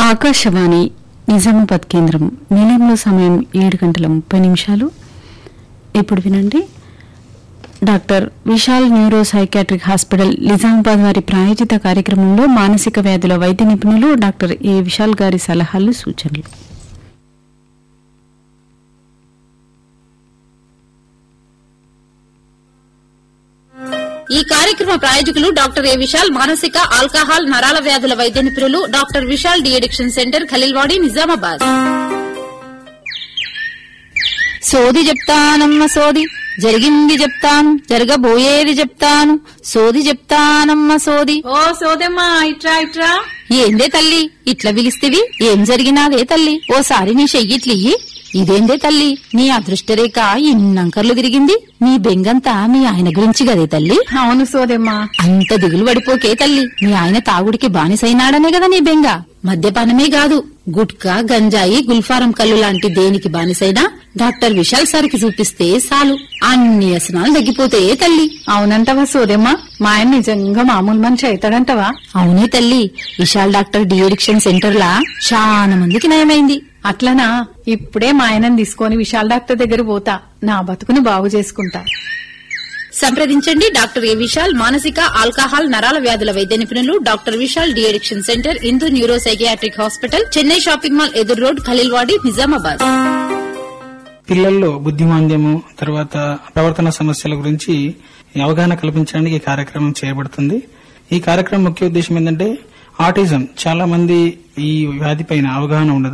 ఆకాశవాణి నిజామాబాద్ కేంద్రం నిలయంలో సమయం ఏడు గంటల ముప్పై నిమిషాలు ఇప్పుడు వినండి doctor Vishal neuro psychiatric hospital Nizamabad వారి ప్రాయోజిత కార్యక్రమంలో మానసిక వ్యాధుల వైద్య నిపుణులు డాక్టర్ ఏ విశాల్ గారి సలహాలు సూచనలు ఈ కార్యక్రమ ప్రాయోజకులు డాక్టర్ ఏ విశాల్ మానసిక ఆల్కహాల్ నరాల వ్యాధుల వైద్య నిపుణులు doctor Vishal de addiction centre Khaleelwadi Nizamabad సోది చెప్తానమ్మ సోది జరిగింది చెప్తాను జరగబోయేది చెప్తాను సోది చెప్తానమ్మ సోది ఓ సోదమ్మా ఇట్రా ఇట్రా ఏందే తల్లి ఇట్లా పిలిస్తేవి ఏం జరిగినాదే తల్లి ఓసారి నీ చెయ్యిట్లియ్యి ఇదేందే తల్లి నీ అదృష్టరేఖ ఇన్నంకర్లు తిరిగింది నీ బెంగంతా మీ ఆయన గురించి గదే తల్లి అవును సోదమ్మా అంత దిగులు పడిపోకే తల్లి మీ ఆయన తాగుడికి బానిసైనాడనే కదా నీ బెంగ మద్యపానమే కాదు గుట్కా గంజాయి గుల్ఫారం కళ్ళు లాంటి దేనికి బానిసైనా డాక్టర్ విశాల్ సార్కి చూపిస్తే చాలు అన్ని వ్యసనాలు తగ్గిపోతాయే తల్లి అవునంటవా సోదమ్మా మా ఆయన నిజంగా మామూలు మనిషి అవుతాడంటవా అవునే తల్లి Vishal doctor de addiction centre లా చాలా మందికి నయమైంది అట్లనా ఇప్పుడే మా ఆయనని తీసుకొని విశాల్ డాక్టర్ దగ్గర పోతా నా బతుకుని బాగు చేసుకుంటా సంప్రదించండి డాక్టర్ ఏ విశాల్ మానసిక ఆల్కహాల్ నరాల వ్యాధుల వైద్య నిపుణులు doctor Vishal de addiction centre Indu neuro psychiatric hospital Chennai shopping mall ఎదురు రోడ్ ఖలీల్వాడి నిజామాబాద్ పిల్లల్లో బుద్ధిమాంద్యము తర్వాత ప్రవర్తన సమస్యల గురించి అవగాహన కల్పించడానికి ఈ కార్యక్రమం చేయబడుతుంది ఈ కార్యక్రమం ముఖ్య ఉద్దేశం ఏంటంటే ఆటిజం చాలా మంది ఈ వ్యాధి పైన అవగాహన ఉండదు